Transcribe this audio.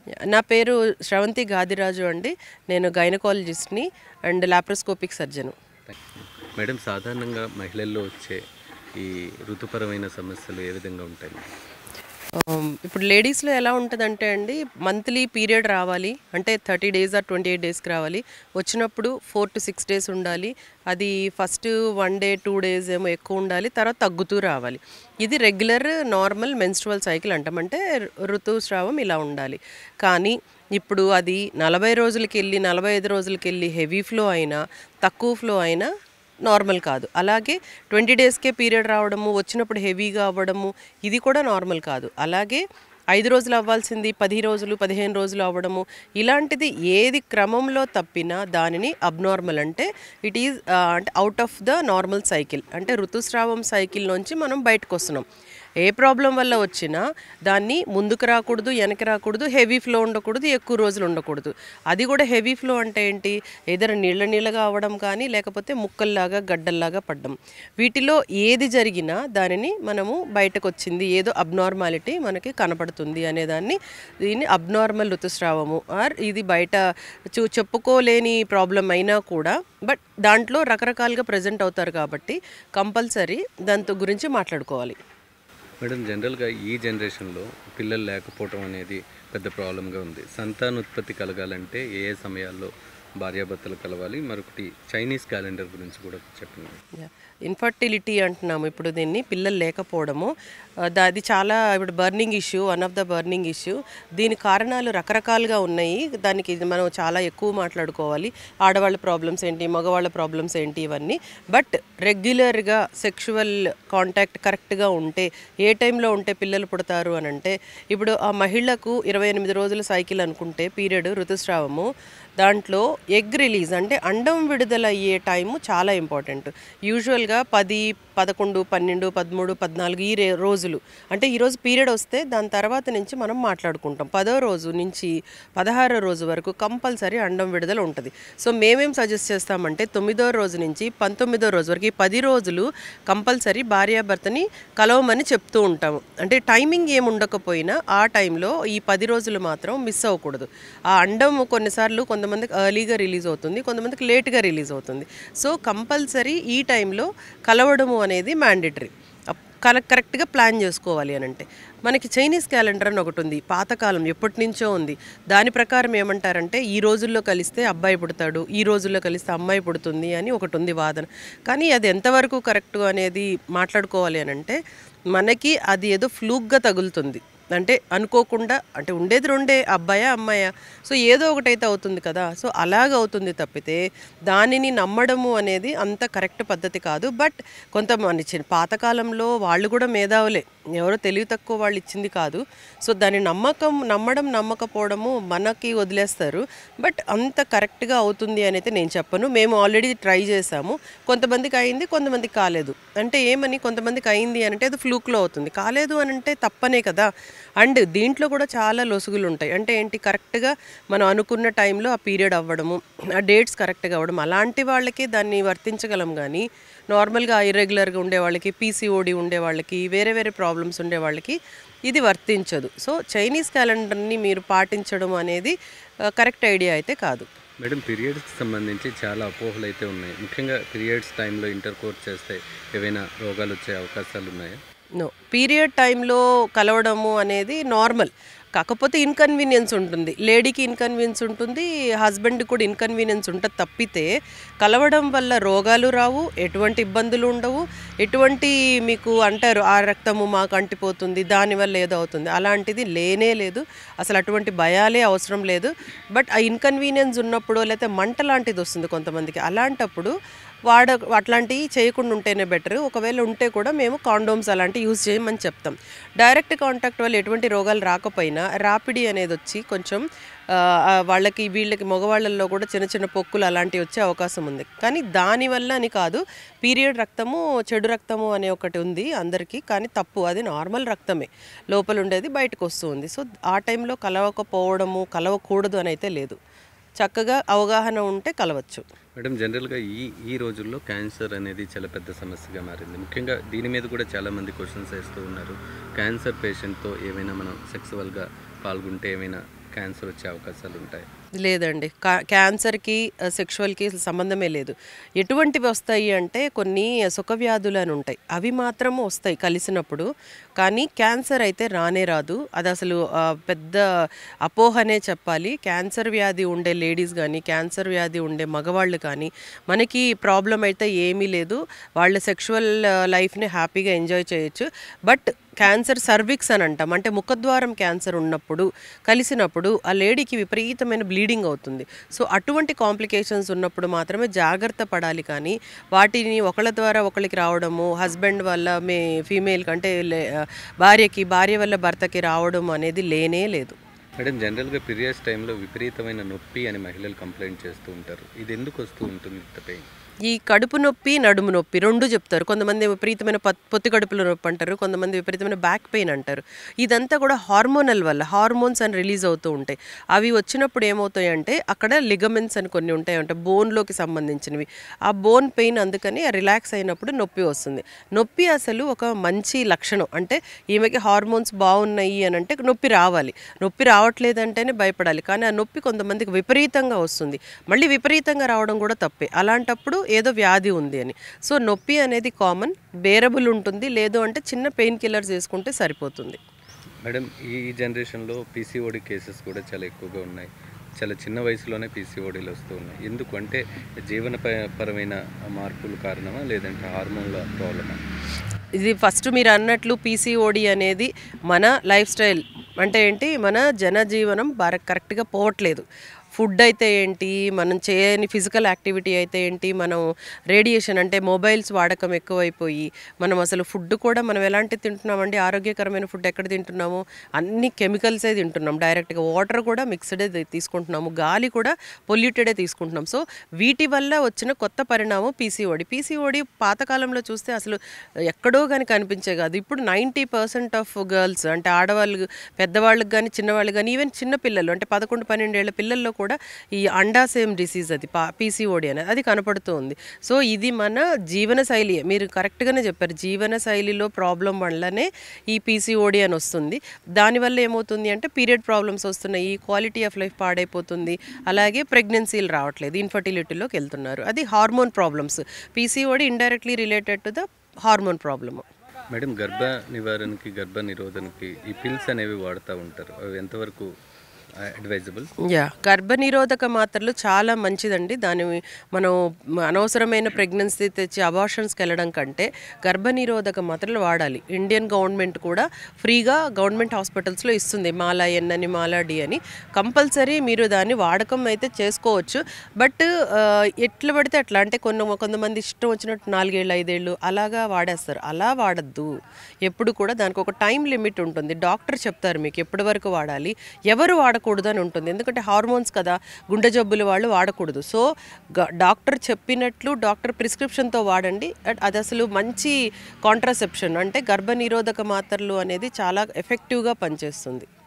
నా పేరు శ్రవంతి గాదిరాజు అండి నేను గైనకాలజిస్ట్ని అండ్ లాప్రోస్కోపిక్ సర్జను మేడం సాధారణంగా మహిళల్లో వచ్చే ఈ ఋతుపరమైన సమస్యలు ఏ విధంగా ఉంటాయి Um, ఇప్పుడు లేడీస్లో ఎలా ఉంటుందంటే అండి మంత్లీ పీరియడ్ రావాలి అంటే thirty days or twenty eight డేస్కి రావాలి వచ్చినప్పుడు ఫోర్ టు సిక్స్ డేస్ ఉండాలి అది first one day two days ఏమో ఎక్కువ ఉండాలి తర్వాత తగ్గుతూ రావాలి ఇది రెగ్యులర్ నార్మల్ మెన్స్ట్రువల్ సైకిల్ అంటాం అంటే ఋతుస్రావం ఇలా ఉండాలి కానీ ఇప్పుడు అది నలభై రోజులకి వెళ్ళి నలభై ఐదు రోజులకి వెళ్ళి హెవీ ఫ్లో అయినా తక్కువ ఫ్లో అయినా నార్మల్ కాదు అలాగే ట్వంటీ డేస్కే పీరియడ్ రావడము వచ్చినప్పుడు హెవీగా అవ్వడము ఇది కూడా నార్మల్ కాదు అలాగే ఐదు రోజులు అవ్వాల్సింది పది రోజులు పదిహేను రోజులు అవ్వడము ఇలాంటిది ఏది క్రమంలో తప్పినా దానిని అబ్నార్మల్ అంటే ఇట్ ఈజ్ అంటే out of the normal cycle అంటే ఋతుస్రావం సైకిల్ నుంచి మనం బయటకు వస్తున్నాం ఏ ప్రాబ్లం వల్ల వచ్చినా దాన్ని ముందుకు రాకూడదు వెనక్కి రాకూడదు హెవీ ఫ్లో ఉండకూడదు ఎక్కువ రోజులు ఉండకూడదు అది కూడా హెవీ ఫ్లో అంటే ఏంటి ఏదైనా నీళ్ళ నీళ్ళగా అవ్వడం కానీ లేకపోతే ముక్కల్లాగా గడ్డల్లాగా పడ్డం వీటిలో ఏది జరిగినా దానిని మనము బయటకు వచ్చింది ఏదో అబ్నార్మాలిటీ మనకి కనపడుతుంది అనేదాన్ని దీన్ని అబ్నార్మల్ ఋతుస్రావము ఆర్ ఇది బయట చూ చెప్పుకోలేని ప్రాబ్లం అయినా కూడా బట్ దాంట్లో రకరకాలుగా ప్రజెంట్ అవుతారు కాబట్టి కంపల్సరీ దాంతో గురించి మాట్లాడుకోవాలి మేడం జనరల్గా ఈ జనరేషన్లో పిల్లలు లేకపోవడం అనేది పెద్ద ప్రాబ్లంగా ఉంది సంతానోత్పత్తి కలగాలంటే ఏ ఏ సమయాల్లో భార్యాభర్తలు కలవాలి మరొకటి చైనీస్ క్యాలెండర్ గురించి కూడా చెప్పండి ఇన్ఫర్టిలిటీ అంటున్నాము ఇప్పుడు దీన్ని పిల్లలు లేకపోవడము ఆ, దా- అది చాలా ఇప్పుడు burning issue one of the burning issue దీని కారణాలు రకరకాలుగా ఉన్నాయి దానికి ఇది మనం చాలా ఎక్కువ మాట్లాడుకోవాలి ఆడవాళ్ళ ప్రాబ్లమ్స్ ఏంటి మగవాళ్ళ ప్రాబ్లమ్స్ ఏంటి ఇవన్నీ బట్ రెగ్యులర్గా సెక్షువల్ కాంటాక్ట్ కరెక్ట్గా ఉంటే ఏ టైంలో ఉంటే పిల్లలు పుడతారు అని అంటే ఇప్పుడు ఆ మహిళకు ఇరవై ఎనిమిది రోజుల సైకిల్ అనుకుంటే పీరియడ్ ఋతుస్రావము దాంట్లో ఎగ్ రిలీజ్ అంటే అండం విడుదల అయ్యే టైము చాలా ఇంపార్టెంట్ యూజువల్గా పది పదకొండు పన్నెండు పదమూడు పద్నాలుగు ఈ రే- రోజులు అంటే ఈరోజు పీరియడ్ వస్తే దాని తర్వాత నుంచి మనం మాట్లాడుకుంటాం పదో రోజు నుంచి పదహారో రోజు వరకు కంపల్సరీ అండం విడుదల ఉంటుంది సో మేమేం సజెస్ట్ చేస్తామంటే తొమ్మిదో రోజు నుంచి పంతొమ్మిదో రోజు వరకు ఈ పది రోజులు కంపల్సరీ భార్యాభర్తని కలవమని చెప్తూ ఉంటాము అంటే టైమింగ్ ఏమి ఉండకపోయినా ఆ టైంలో ఈ పది రోజులు మాత్రం మిస్ అవ్వకూడదు ఆ అండం కొన్నిసార్లు కొంతమందికి ఎర్లీగా రిలీజ్ అవుతుంది కొంతమందికి లేట్గా రిలీజ్ అవుతుంది సో కంపల్సరీ ఈ టైంలో కలవడము అనేది మ్యాండేటరీ కరెక్ట్గా ప్లాన్ చేసుకోవాలి అని అంటే మనకి చైనీస్ క్యాలెండర్ అని ఒకటి ఉంది పాతకాలం ఎప్పటి నుంచో ఉంది దాని ప్రకారం ఏమంటారంటే ఈ రోజుల్లో కలిస్తే అబ్బాయి పుడతాడు ఈ రోజుల్లో కలిస్తే అమ్మాయి పుడుతుంది అని ఒకటి ఉంది వాదన కానీ అది ఎంతవరకు కరెక్ట్ అనేది మాట్లాడుకోవాలి అని అంటే మనకి అది ఏదో ఫ్లూక్గా తగులుతుంది అంటే అనుకోకుండా అంటే ఉండేది రెండే అబ్బాయా అమ్మాయా సో ఏదో ఒకటైతే అవుతుంది కదా సో అలాగ అవుతుంది తప్పితే దానిని నమ్మడము అనేది అంత కరెక్ట్ పద్ధతి కాదు బట్ కొంతమంది చిన్న పాతకాలంలో వాళ్ళు కూడా మేధావులే ఎవరో తెలివి తక్కువ వాళ్ళు ఇచ్చింది కాదు సో దాని నమ్మకం నమ్మడం నమ్మకపోవడము మనకి వదిలేస్తారు బట్ అంత కరెక్ట్గా అవుతుంది అని అయితే నేను చెప్పను మేము ఆల్రెడీ ట్రై చేసాము కొంతమందికి అయింది కొంతమందికి కాలేదు అంటే ఏమని కొంతమందికి అయింది అని అంటే అది ఫ్లూక్లో అవుతుంది కాలేదు అని అంటే తప్పనే కదా అండ్ దీంట్లో కూడా చాలా లొసుగులు ఉంటాయి అంటే ఏంటి కరెక్ట్గా మనం అనుకున్న టైంలో ఆ పీరియడ్ అవ్వడము ఆ డేట్స్ కరెక్ట్గా అవ్వడం అలాంటి వాళ్ళకి దాన్ని వర్తించగలం కానీ నార్మల్గా ఇర్రెగ్యులర్గా ఉండే వాళ్ళకి పీసీఓడి ఉండే వాళ్ళకి వేరే వేరే ప్రాబ్లమ్స్ ఉండే వాళ్ళకి ఇది వర్తించదు సో చైనీస్ క్యాలెండర్ని మీరు పాటించడం అనేది కరెక్ట్ ఐడియా అయితే కాదు మేడం పీరియడ్స్కి సంబంధించి చాలా అపోహలు అయితే ఉన్నాయి ముఖ్యంగా పీరియడ్స్ టైంలో ఇంటర్ కోర్స్ చేస్తే ఏవైనా రోగాలు వచ్చే అవకాశాలు ఉన్నాయా నో పీరియడ్ టైంలో కలవడము అనేది నార్మల్ కాకపోతే ఇన్కన్వీనియన్స్ ఉంటుంది లేడీకి ఇన్కన్వీనియన్స్ ఉంటుంది హస్బెండ్కి కూడా ఇన్కన్వీనియన్స్ ఉంటుంది తప్పితే కలవడం వల్ల రోగాలు రావు ఎటువంటి ఇబ్బందులు ఉండవు ఎటువంటి మీకు అంటారు ఆ రక్తము మాకు అంటిపోతుంది దానివల్ల ఏదో అవుతుంది అలాంటిది లేనే లేదు అసలు అటువంటి భయాలే అవసరం లేదు బట్ ఆ ఇన్కన్వీనియన్స్ ఉన్నప్పుడు లేకపోతే మంట లాంటిది వస్తుంది కొంతమందికి అలాంటప్పుడు వాడ అట్లాంటివి చేయకుండా ఉంటేనే బెటర్ ఒకవేళ ఉంటే కూడా మేము కాండోమ్స్ అలాంటివి యూజ్ చేయమని చెప్తాం డైరెక్ట్ కాంటాక్ట్ వల్ల ఎటువంటి రోగాలు రాకపోయినా ర్యాపిడీ అనేది వచ్చి కొంచెం ఆ, ఆ, వాళ్ళకి వీళ్ళకి మగవాళ్ళల్లో కూడా చిన్న చిన్న పొక్కులు అలాంటివి వచ్చే అవకాశం ఉంది కానీ దానివల్ల అని కాదు పీరియడ్ రక్తము చెడు రక్తము అనే ఒకటి ఉంది అందరికీ కానీ తప్పు అది నార్మల్ రక్తమే లోపల ఉండేది బయటకు వస్తుంది సో ఆ టైంలో కలవకపోవడము కలవకూడదు అని అయితే లేదు చక్కగా అవగాహన ఉంటే కలవచ్చు మేడం జనరల్గా ఈ ఈ రోజుల్లో క్యాన్సర్ అనేది చాలా పెద్ద సమస్యగా మారింది ముఖ్యంగా దీని మీద కూడా చాలామంది క్వశ్చన్స్ వేస్తూ ఉన్నారు క్యాన్సర్ పేషెంట్తో ఏమైనా మనం సెక్సువల్గా పాల్గొంటే ఏమైనా క్యాన్సర్ వచ్చే అవకాశాలు ఉంటాయి లేదండి కా- క్యాన్సర్కి ఆ, సెక్షువల్కి అసలు సంబంధమే లేదు ఎటువంటివి వస్తాయి అంటే కొన్ని సుఖవ్యాధులు అని ఉంటాయి అవి మాత్రం వస్తాయి కలిసినప్పుడు కానీ క్యాన్సర్ అయితే రానే రాదు అది అసలు ఆ, పెద్ద అపోహనే చెప్పాలి క్యాన్సర్ వ్యాధి ఉండే లేడీస్ కానీ క్యాన్సర్ వ్యాధి ఉండే మగవాళ్ళు కానీ మనకి ప్రాబ్లం అయితే ఏమీ లేదు వాళ్ళ సెక్షువల్ లైఫ్ని హ్యాపీగా ఎంజాయ్ చేయొచ్చు బట్ క్యాన్సర్ సర్విక్స్ అని అంటాం అంటే ముఖద్వారం క్యాన్సర్ ఉన్నప్పుడు కలిసినప్పుడు ఆ లేడీకి విపరీతమైన బ్లీడింగ్ అవుతుంది సో అటువంటి కాంప్లికేషన్స్ ఉన్నప్పుడు మాత్రమే జాగ్రత్త పడాలి కానీ వాటిని ఒకళ్ళ ద్వారా ఒకళ్ళకి రావడము హస్బెండ్ వల్ల మే ఫీమేల్ అంటే లే- భార్యకి భార్య వల్ల భర్తకి రావడం అనేది లేనే లేదు మేడం జనరల్గా పీరియడ్స్ టైంలో విపరీతమైన నొప్పి అని మహిళలు కంప్లైంట్ చేస్తూ ఉంటారు ఇది ఎందుకు వస్తూ ఉంటుంది ఇంత పెయిన్ ఈ కడుపు నొప్పి నడుము నొప్పి రెండు చెప్తారు కొంతమంది విపరీతమైన పత్- పొత్తి కడుపులో నొప్పి అంటారు కొంతమంది విపరీతమైన బ్యాక్ పెయిన్ అంటారు ఇదంతా కూడా హార్మోనల్ వల్ల హార్మోన్స్ అని రిలీజ్ అవుతూ ఉంటాయి అవి వచ్చినప్పుడు ఏమవుతాయి అంటే అక్కడ లిగమెంట్స్ అని కొన్ని ఉంటాయి అంటే బోన్లోకి సంబంధించినవి ఆ బోన్ పెయిన్ అందుకని రిలాక్స్ అయినప్పుడు నొప్పి వస్తుంది నొప్పి అసలు ఒక మంచి లక్షణం అంటే ఈమెకి హార్మోన్స్ బాగున్నాయి అని అంటే నొప్పి రావాలి నొప్పి రావట్లేదంటేనే భయపడాలి కానీ ఆ నొప్పి కొంతమందికి విపరీతంగా వస్తుంది మళ్ళీ విపరీతంగా రావడం కూడా తప్పే అలాంటప్పుడు ఏదో వ్యాధి ఉంది అని సో నొప్పి అనేది కామన్ బేరబుల్ ఉంటుంది లేదు అంటే చిన్న పెయిన్ కిల్లర్స్ వేసుకుంటే సరిపోతుంది మేడం ఈ ఈ జనరేషన్లో పీసీఓడి కేసెస్ కూడా చాలా ఎక్కువగా ఉన్నాయి చాలా చిన్న వయసులోనే పీసీఓడీలు వస్తూ ఉన్నాయి ఎందుకు అంటే జీవన ప- పరమైన మార్పుల కారణమా లేదంటే హార్మోన్ల ప్రాబ్లమా ఇది ఫస్ట్ మీరు అన్నట్లు పీసీఓడి అనేది మన లైఫ్ స్టైల్ అంటే ఏంటి మన జనజీవనం బాగా కరెక్ట్గా పోవట్లేదు ఫుడ్ అయితే ఏంటి మనం చేయని ఫిజికల్ యాక్టివిటీ అయితే ఏంటి మనం రేడియేషన్ అంటే మొబైల్స్ వాడకం ఎక్కువైపోయి మనం అసలు ఫుడ్ కూడా మనం ఎలాంటి తింటున్నామండి ఆరోగ్యకరమైన ఫుడ్ ఎక్కడ తింటున్నాము అన్ని కెమికల్సే తింటున్నాం డైరెక్ట్గా వాటర్ కూడా మిక్స్డే తీసుకుంటున్నాము గాలి కూడా పొల్యూటెడే తీసుకుంటున్నాం సో వీటి వల్ల వచ్చిన కొత్త పరిణామం పీసీఓడి పీసీఓడి పాతకాలంలో చూస్తే అసలు ఎక్కడో కానీ కనిపించే కాదు ఇప్పుడు నైంటీ పర్సెంట్ ఆఫ్ గర్ల్స్ అంటే ఆడవాళ్ళు పెద్దవాళ్ళకి కానీ చిన్నవాళ్ళు కానీ ఈవెన్ చిన్న పిల్లలు అంటే పదకొండు పన్నెండేళ్ల పిల్లల్లో కూడా ఈ అండాసేమ్ డిసీజ్ అది పీసీఓడి అనేది అది కనపడుతూ ఉంది సో ఇది మన జీవన శైలి మీరు కరెక్ట్గానే చెప్పారు జీవన శైలిలో ప్రాబ్లం వల్లనే ఈ పీసీఓడి అని వస్తుంది దానివల్ల ఏమవుతుంది అంటే పీరియడ్ ప్రాబ్లమ్స్ వస్తున్నాయి క్వాలిటీ ఆఫ్ లైఫ్ పాడైపోతుంది అలాగే ప్రెగ్నెన్సీలు రావట్లేదు ఇన్ఫర్టిలిటీలోకి వెళ్తున్నారు అది hormone problems PCOD indirectly related to the hormone problem madam గర్భ నివారణకి గర్భ నిరోధనకి ఈ పిల్స్ అనేవి వాడుతూ ఉంటారు అవి ఎంతవరకు అడ్వైజబుల్ యా గర్భనిరోధక మాత్రలు చాలా మంచిదండి దాని మనం అనవసరమైన ప్రెగ్నెన్సీ తెచ్చి అబార్షన్స్కి వెళ్ళడం కంటే గర్భనిరోధక మాత్రలు వాడాలి ఇండియన్ గవర్నమెంట్ కూడా ఫ్రీగా గవర్నమెంట్ హాస్పిటల్స్లో ఇస్తుంది మాలా ఎన్ అని మాలా డి అని కంపల్సరీ మీరు దాన్ని వాడకం అయితే చేసుకోవచ్చు బట్ ఎట్లా పడితే అట్లా అంటే కొన్ని కొంతమంది ఇష్టం వచ్చినట్టు నాలుగేళ్ళు ఐదేళ్ళు అలాగా వాడేస్తారు అలా వాడద్దు ఎప్పుడు కూడా దానికి ఒక టైం లిమిట్ ఉంటుంది డాక్టర్ చెప్తారు మీకు ఎప్పటి వరకు వాడాలి ఎవరు వాడకూడదు అని ఉంటుంది ఎందుకంటే హార్మోన్స్ కదా గుండె జబ్బులు వాళ్ళు వాడకూడదు సో గ- డాక్టర్ చెప్పినట్లు డాక్టర్ ప్రిస్క్రిప్షన్తో వాడండి అట్- అది అసలు మంచి కాంట్రాసెప్షన్ అంటే గర్భ నిరోధక మాత్రలు అనేది చాలా ఎఫెక్టివ్గా పనిచేస్తుంది